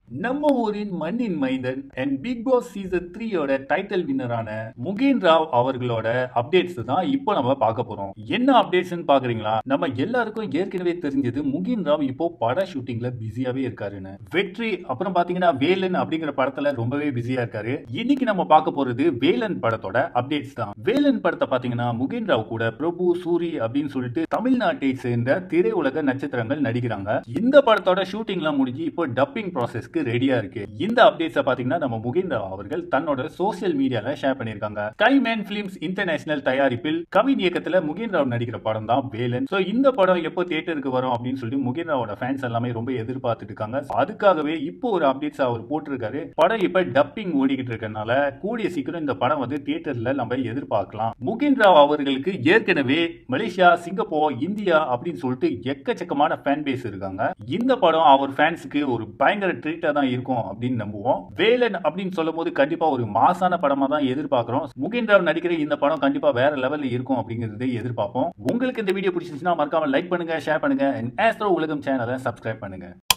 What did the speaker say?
நம்ம ஊரின் மண்ணின் மைந்தன் அண்ட் பிக் பாஸ் சீசன் த்ரீயோட டைட்டில் வின்னரான முகேன் ராவ் அவர்களோட அப்டேட்ஸ் தான் இப்போ நம்ம பார்க்க போறோம் என்ன அப்டேட்ஸ் பாக்குறீங்களா நம்ம எல்லாருக்கும் ஏற்கனவே தெரிஞ்சது முகேன் ராவ் இப்போ பட ஷூட்டிங்ல பிஸியாவே இருக்காருன்னு வெற்றி அப்புறம் பாத்தீங்கன்னா வேலன் அப்படிங்கிற படத்துல ரொம்பவே பிஸியா இருக்காரு இன்னைக்கு நம்ம பார்க்க போறது வேலன் படத்தோட அப்டேட்ஸ் தான் வேலன் படத்தை பாத்தீங்கன்னா முகேன் ராவ் கூட பிரபு சூரி அப்படின்னு சொல்லிட்டு தமிழ்நாட்டை சேர்ந்த திரையுலக நட்சத்திரங்கள் நடிக்கிறாங்க இந்த படத்தோட ஷூட்டிங்லாம் முடிஞ்சு இப்போ டப்பிங் ப்ராசஸ்க்கு ரெடியா இருக்கு இந்த அப்டேட்ஸை பாத்தீங்கன்னா நம்ம முகிந்தா அவர்கள் தன்னோட சோசியல் மீடியால ஷேர் பண்ணிருக்காங்க ஸ்கை மேன் பிலிம்ஸ் இன்டர்நேஷனல் தயாரிப்பில் கவின் இயக்கத்துல முகின் ராவ் நடிக்கிற படம் தான் வேலன் சோ இந்த படம் எப்போ தியேட்டருக்கு வரும் அப்படின்னு சொல்லி முகின் ராவோட ஃபேன்ஸ் எல்லாமே ரொம்ப எதிர்பார்த்துட்டு இருக்காங்க அதுக்காகவே இப்போ ஒரு அப்டேட்ஸ் அவர் போட்டிருக்காரு படம் இப்ப டப்பிங் ஓடிக்கிட்டு இருக்கனால கூடிய சீக்கிரம் இந்த படம் வந்து தியேட்டர்ல நம்ம எதிர்பார்க்கலாம் முகின் ராவ் அவர்களுக்கு ஏற்கனவே மலேசியா சிங்கப்பூர் இந்தியா அப்படின்னு சொல்லிட்டு எக்கச்சக்கமான ஃபேன் பேஸ் இருக்காங்க இந்த படம் அவர் ஃபேன்ஸுக்கு ஒரு பயங்கர ட்ரீட்டா தான் இருக்கும் அப்படின்னு நம்புவோம் வேலன் அப்படின்னு சொல்லும் போது கண்டிப்பா ஒரு மாசான படமா தான் எதிர்பார்க்கிறோம் முகின் ராவ் நடிக்கிற இந்த படம் கண்டிப்பா வேற லெவல்ல இருக்கும் அப்படிங்கறதை எதிர்பார்ப்போம் உங்களுக்கு இந்த வீடியோ பிடிச்சிருந்துச்சுன்னா மறக்காம லைக் பண்ணுங்க ஷேர் பண்ணுங்க ஆஸ்ட்ரோ உலகம் சேனலை சப்ஸ்கிரைப் பண்ணுங்க